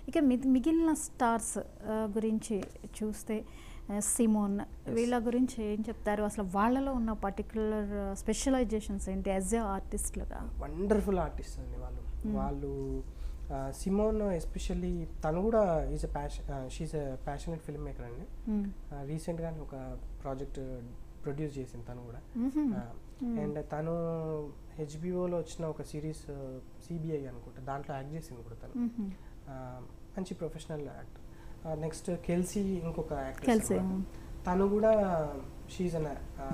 ఇక మి- మిగిలిన స్టార్స్ ఆ, గురించి చూస్తే ఆ, సిమోన్ వీళ్ళ గురించి ఏం చెప్తారు అసలు వాళ్ళలో ఉన్న పర్టికులర్ స్పెషలైజేషన్స్ ఏంటి యాజ్ ఏ ఆర్టిస్ట్లుగా వండర్ఫుల్ ఆర్టిస్ట్ అండి వాళ్ళు వాళ్ళు సిమోన్ ఎస్పెషల్లీ తను కూడా is a passion she's a passionate film maker అండి రీసెంట్గానే ఒక ప్రాజెక్ట్ ప్రొడ్యూస్ చేసింది తను కూడా అండ్ తను హెచ్బిఓలో వచ్చిన ఒక సిరీస్ సిబిఐ అనుకుంటా దాంట్లో యాక్ట్ చేసింది కూడా తను ఆ, మంచి ప్రొఫెషనల్ యాక్టర్ నెక్స్ట్ కెల్సీ ఇంకొక Kelsey, యాక్టర్ mm. తను కూడా షీజ్ అన్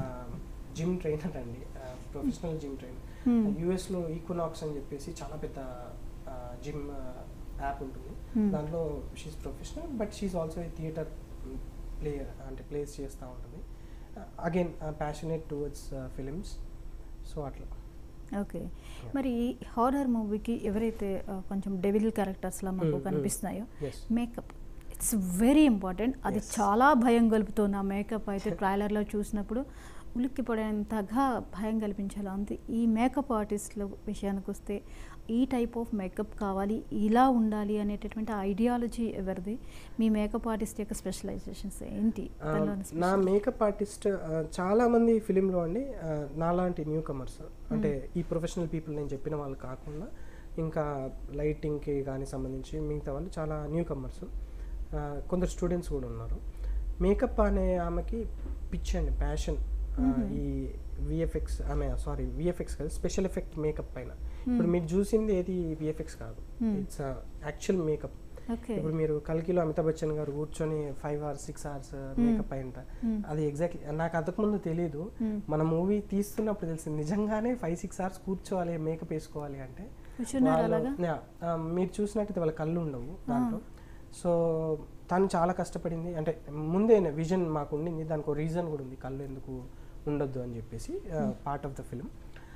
జిమ్ ట్రైనర్ అండి ప్రొఫెషనల్ జిమ్ ట్రైనర్ Hmm. యూఎస్లో ఈక్వనాక్స్ అని చెప్పేసి చాలా పెద్ద జిమ్ యాప్ ఉంటుంది Hmm. దాంట్లో she's professional but she's also a theatre player అంటే ప్లేస్ చేస్తూ ఉంటుంది again passionate towards films so అట్లా ఓకే మరి హారర్ మూవీకి ఎవరైతే ఆ, కొంచెం డెవిల్ క్యారెక్టర్స్లా మాకు Mm, mm. కనిపిస్తున్నాయో yes makeup it's very important అది Yes. చాలా భయం కలుపుతుంది ఆ మేకప్ అయితే ట్రైలర్లో చూసినప్పుడు ఉలిక్కి పడేంతగా భయం కల్పించేలా ఉంది ఈ మేకప్ ఆర్టిస్టుల విషయానికి వస్తే ఈ టైప్ ఆఫ్ మేకప్ కావాలి ఇలా ఉండాలి అనేటటువంటి ఐడియాలజీ ఎవరిది మీ మేకప్ ఆర్టిస్ట్ యొక్క స్పెషలైజేషన్స్ ఏంటి ఆ, దానిలోని నా special- మేకప్ ఆర్టిస్ట్ ఆ, చాలా మంది ఫిలింలో అండి ఆ, నాలాంటి న్యూ కమర్స్ అంటే ఈ ప్రొఫెషనల్ పీపుల్ నేను చెప్పిన వాళ్ళు కాకుండా ఇంకా లైటింగ్కి కానీ సంబంధించి మిగతా వాళ్ళు చాలా న్యూ కమర్స్ కొందరు స్టూడెంట్స్ కూడా ఉన్నారు మేకప్ అనే ఆమెకి పిచ్ అండి ప్యాషన్ ఈ విఎఫ్ఎక్స్ ఆమె సారీ విఎఫ్ఎక్స్ కాదు స్పెషల్ ఎఫెక్ట్ మేకప్ పైన ఇప్పుడు మీరు చూసింది ఏది విఎఫ్ఎక్స్ కాదు Hmm. It's actual makeup okay ఇప్పుడు మీరు కల్కిలో అమితాబ్ బచ్చన్ గారు కూర్చొని five hours six hours makeup అయింట Hmm. అది ఎగ్జాక్ట్లీ నాకు అంతకుముందు తెలియదు Hmm. మన మూవీ తీస్తున్నప్పుడు తెలిసింది నిజంగానే ఫైవ్ సిక్స్ అవర్స్ కూర్చోవాలి మేకప్ వేసుకోవాలి అంటే కూర్చున్నారు వాళ్ళు- అలాగా యా, ఆ, మీరు చూసినట్టయితే వాళ్ళ కళ్ళు ఉండవు దాంట్లో సో తను చాలా కష్టపడింది అంటే ముందే విజన్ మాకు ఉండింది దానికి ఒక రీజన్ కూడా ఉంది కళ్ళు ఎందుకు ఉండొద్దు అని చెప్పేసి పార్ట్ ఆఫ్ ద ఫిలిం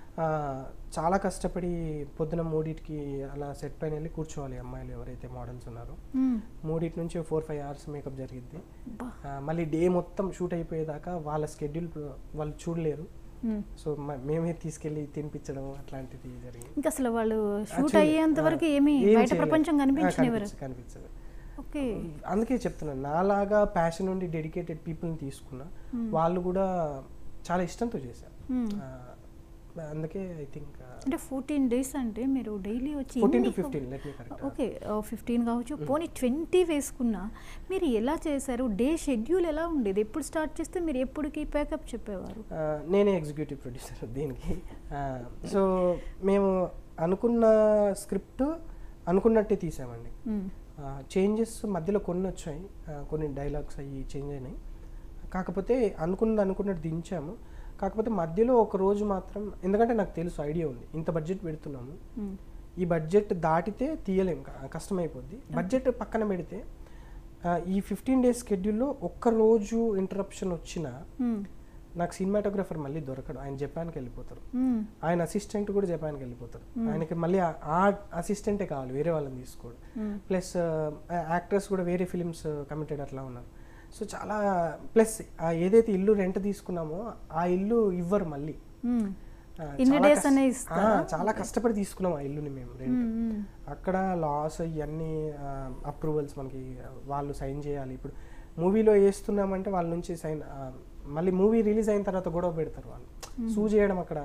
చాలా కష్టపడి పొద్దున మూడింటికి అలా సెట్ పైన వెళ్ళి కూర్చోవాలి అమ్మాయిలు ఎవరైతే మోడల్స్ ఉన్నారో మ్మ్. మూడింటి నుంచి ఫోర్ ఫైవ్ అవర్స్ మేకప్ జరిగిద్ది బా. ఆ, మళ్ళీ డే మొత్తం షూట్ అయిపోయేదాకా వాళ్ళ స్కెడ్యూల్ వాళ్ళు చూడలేరు మ్మ్. సో మ- మేమే తీసుకెళ్ళి తినిపించడం అట్లాంటిది జరిగింది ఇంకా అసలు వాళ్ళు షూట్ Actually, అయ్యేంత వరకు ఆ, ఏమి ఏం బయట చేయలేదు. ప్రపంచం ఆ, కనిపించనివ్వరు కనిపించ- కనిపించదు ఓకే అందుకే చెప్తున్నాను నాలాగా ప్యాషన్ ఉండి డెడికేటెడ్ పీపుల్ని తీసుకున్నా వాళ్ళు కూడా చాలా ఇష్టంతో చేశారు మ్మ్. ఆ, అందుకే ఐ థింక్ అంటే ఫోర్టీన్ డేస్ అంటే మీరు డైలీ వచ్చి ఫోర్టీన్ టు ఎన్ని- fifteen let me correct okay fifteen కావచ్చు పోనీ ట్వంటీ వేసుకున్నా మీరు ఎలా చేశారు డే షెడ్యూల్ ఎలా ఉండేది ఎప్పుడు స్టార్ట్ చేస్తే మీరు ఎప్పుడుకి ప్యాకప్ చెప్పేవారు నేనే ఎగ్జిక్యూటివ్ ప్రొడ్యూసర్ దీనికి సో మేము అనుకున్న స్క్రిప్ట్ అనుకున్నట్టే తీసామండి మ్మ్. చేంజెస్ మధ్యలో కొన్ని వచ్చాయి ఆ, కొన్ని డైలాగ్స్ అవి చేంజ్ అయినాయి కాకపోతే అనుకున్నది అనుకున్నట్టు దించాము కాకపోతే మధ్యలో ఒక రోజు మాత్రం ఎందుకంటే నాకు తెలుసు ఐడియా ఉంది ఇంత బడ్జెట్ పెడుతున్నాము మ్మ్. ఈ బడ్జెట్ దాటితే తీయలేం క- కష్టమైపోద్ది బడ్జెట్ పక్కన పెడితే ఆ, ఈ ఫిఫ్టీన్ డేస్ షెడ్యూల్లో ఒక్క రోజు ఇంటరప్షన్ వచ్చినా మ్మ్. నాకు సినిమాటోగ్రఫర్ మళ్ళీ దొరకడు ఆయన జపాన్కి వెళ్ళిపోతారు మ్మ్. ఆయన అసిస్టెంట్ కూడా జపాన్కి వెళ్ళిపోతారు ఆయనకి మళ్ళీ ఆ- ఆ అసిస్టెంటే కావాలి వేరే వాళ్ళని తీసుకోడు మ్మ్. ప్లస్ యాక్టర్స్ కూడా వేరే ఫిలిమ్స్ కమిటెడ్ అట్లా ఉన్నారు సో చాలా ప్లస్ ఏదైతే ఇల్లు రెంట్ తీసుకున్నామో ఆ ఇల్లు ఇవ్వరు మళ్ళీ మ్మ్. ఆ, ఇన్ని చాలా days కష్ట- అనే ఆ, ఇస్తారా? చాలా కష్టపడి తీసుకున్నాం ఆ ఇల్లుని మేము రెంట్ మ్మ్. మ్మ్. అక్కడ లాస్ ఇవన్నీ అప్రూవల్స్ మనకి వాళ్ళు సైన్ చేయాలి ఇప్పుడు మూవీలో వేస్తున్నామంటే వాళ్ళ నుంచి సైన్ మళ్ళీ మూవీ రిలీజ్ అయిన తర్వాత గొడవ పెడతారు వాళ్ళు సూ చేయడం అక్కడ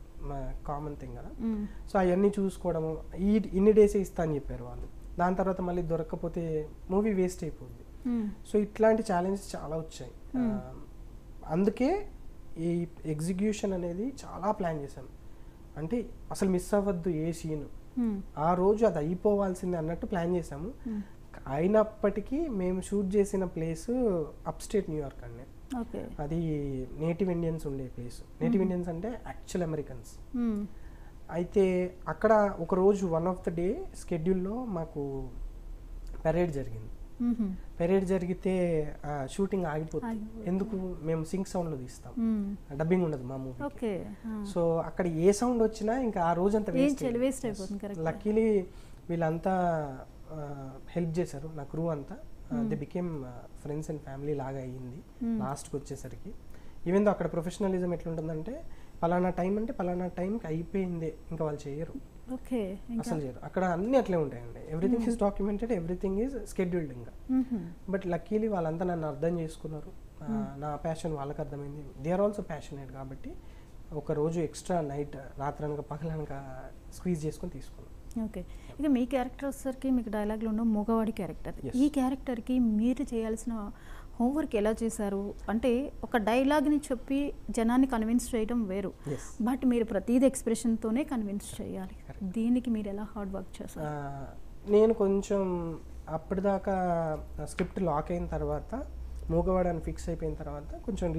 కామన్ థింగ్ కదా మ్మ్. సో అవన్నీ చూసుకోవడము ఈ ఇన్ని డేసే ఇస్తా అని చెప్పారు వాళ్ళు దాని తర్వాత మళ్ళీ దొరకకపోతే మూవీ వేస్ట్ అయిపోద్ది మ్మ్. సో ఇట్లాంటి ఛాలెంజెస్ చాలా వచ్చాయి ఆ, అందుకే ఈ ఎగ్జిక్యూషన్ అనేది చాలా ప్లాన్ చేశాం అంటే అసలు మిస్ అవ్వద్దు ఏ సీన్ మ్మ్. ఆ రోజు అది అయిపోవాల్సిందే అన్నట్టు ప్లాన్ చేశాము మ్మ్. అయినప్పటికీ మేము షూట్ చేసిన ప్లేస్ అప్స్టేట్ న్యూయార్క్ అండి ఓకే అది నేటివ్ ఇండియన్స్ ఉండే ప్లేస్ నేటివ్ ఇండియన్స్ అంటే యాక్చువల్ అమెరికన్స్ మ్మ్. అయితే అక్కడ ఒక రోజు వన్ ఆఫ్ ద డే స్కెడ్యూల్లో మాకు పెరేడ్ జరిగింది మ్మ్. పెరేడ్ జరిగితే షూటింగ్ ఆగిపోతుంది ఆగిపోతుంది. ఎందుకు మేము సింక్ సౌండ్లో తీస్తాం మ్మ్. డబ్బింగ్ ఉండదు మా మూవీ ఓకే ఆ. సో అక్కడ ఏ సౌండ్ వచ్చినా ఇంకా ఆ రోజంతా ఏం చేయాలి వేస్ట్ అయిపోతుంది కరెక్ట్ లక్కీలీ వీళ్ళంతా హెల్ప్ చేశారు నా క్రూ అంతా the became friends and family లాగా అయ్యింది Hmm. లాస్ట్కి వచ్చేసరికి ఈవెన్ దో అక్కడ ప్రొఫెషనలిజం ఎట్లుంటుందంటే పలానా టైం అంటే పలానా టైంకి అయిపోయిందే ఇంకా వాళ్ళు చేయరు ఓకే ఇంకా అసలు చేయరు అక్కడ అన్ని అట్లే ఉంటాయండి everything is documented everything is scheduled ఇంకా మ్మ్హ. బట్ లక్కీలీ వాళ్ళంతా నన్ను అర్థం చేసుకున్నారు ఆ, నా ప్యాషన్ వాళ్ళకి అర్థమైంది దే ఆర్ ఆల్సో ప్యాషనేట్ కాబట్టి ఒక రోజు ఎక్స్ట్రా నైట్ రాత్రనక పగలనక స్క్వీజ్ చేసుకొని తీసుకున్నాను ఓకే ఇక మీ క్యారెక్టర్ వచ్చేసరికి మీకు డైలాగ్లో ఉన్న మగవాడి క్యారెక్టర్ Yes. ఈ క్యారెక్టర్కి మీరు చేయాల్సిన హోంవర్క్ ఎలా చేశారు అంటే ఒక డైలాగ్ని చెప్పి జనాన్ని కన్విన్స్ చేయడం వేరు ఎస్ బట్ మీరు ప్రతిదీ ఎక్స్ప్రెషన్తోనే కన్విన్స్ చేయాలి correct. దీనికి మీరు ఎలా హార్డ్ వర్క్ చేశారు నేను కొంచెం అప్పటిదాకా స్క్రిప్ట్ లాక్ అయిన తర్వాత మూగవాడని ఫిక్స్ అయిపోయిన తర్వాత కొంచెం